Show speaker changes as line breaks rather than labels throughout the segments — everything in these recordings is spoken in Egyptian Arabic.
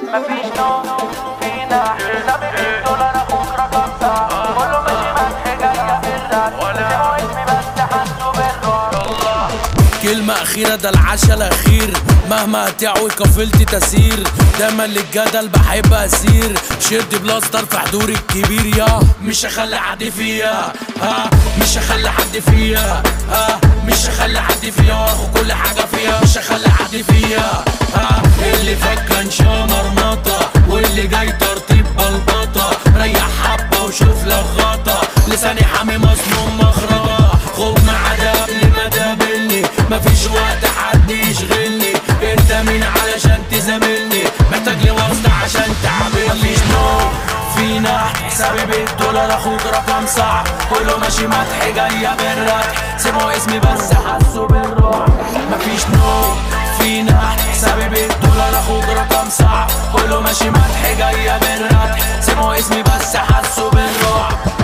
مفيش نوم فينا حسابي بالدولار اخوك رقم صعب كله ماشي مسح جاية بالرد سيبوا اسمي بس حسوا بالرعب
كلمة أخيرة ده العشاء الأخير مهما هتعوي قافلتي تسير دايما للجدل بحب أسير شد بلاستر في حضوري الكبير يا مش هخلي حد فيا ها مش هخلي حد فيا ها مش هخلي حد فيا واخد كل حاجة فيها مش هخلي حد فيا ها اللي فات كان شمر نطة واللي جاي ترتيب بلبطة ريح حبة وشوف لك غطا لساني حامي مصنوع مخرجة خوف ما عدا قبل ما تقابلني مفيش وقت حد يشغلني انت مين علشان تزاملني محتاج لي واسطة عشان تعملني مفيش نوم فينا حسابي بالدولار اخوك رقم صعب كله ماشي مدح جاية بالردح سيبوا اسمي بس حسوا بالروح مفيش نوم فينا حسابي بالدولار اخوك رقم صعب كله ماشي مدح جاية بالردح سيبوا اسمي بس حسوا بالروح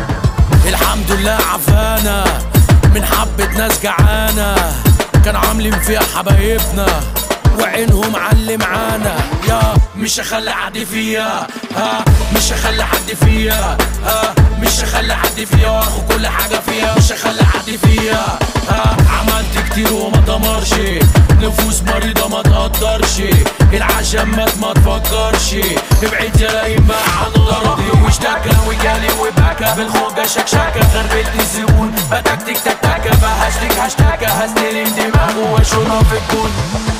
الحمد لله عفانا من حبة ناس جعانة كانوا عاملين فيها حبايبنا وعينهم علي معانا يا مش هخلي حد فيها ها مش هخلي حد فيها ها مش هخلي حد فيها واخد كل حاجة فيها مش هخلي حد فيها ها عملت كتير وما دمرش نفوس مريضة ما تقدرش العشم مات ما تفكرش ابعد يا لايم بقى عن الارض واشتكى وجالي وبكى بالخوجة شكشكة غربت الزبون بتكتك تكتكة بهشتك هشتكى هستلم دماغه واشوفها في الجون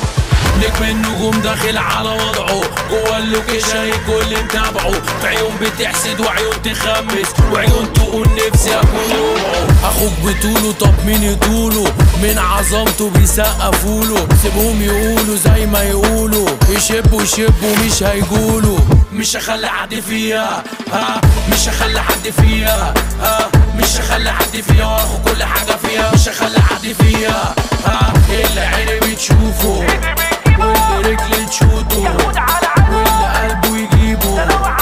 نجم النجوم داخل على وضعه جوه اللوكيشن الكل متابعه في عيون بتحسد وعيون تخمس وعيون تقول نفسي اكون ربعه اخوك بطوله طب مين يطوله من عظمته بيسقفوله سيبهم يقولوا زي ما يقولوا يشبوا يشبوا مش هيقولوا مش هخلي حد فيها ها مش هخلي حد فيها ها مش هخلي حد فيها واخد كل حاجه فيها مش هخلي حد فيها ها اللي عيني بتشوفه واللي رجلي تشوطه واللي قلبه يجيبه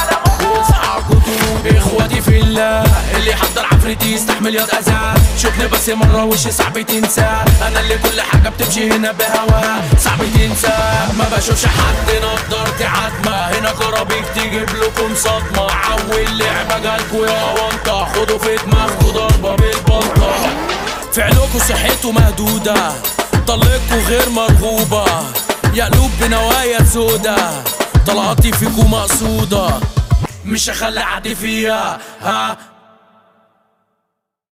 يصحى كتب اخواتي في الله اللي يحضر عفريتي يستحمل ياض اذى شوفني بس مرة وشي صعب تنساه انا اللي كل حاجة بتمشي هنا بهواه صعب تنساه ما بشوفش حد نضارتي عتمة هنا كرابيك تجيب لكم صدمة عول لعبة جالكوا يا وانطة خدوا في دماغكوا ضربة بالبلطة فعلكوا صحته مهدودة طلقكوا غير مرغوبة يا قلوب بنوايا سودا طلعتي فيكوا مقصودة مش هخلي حد فيها ها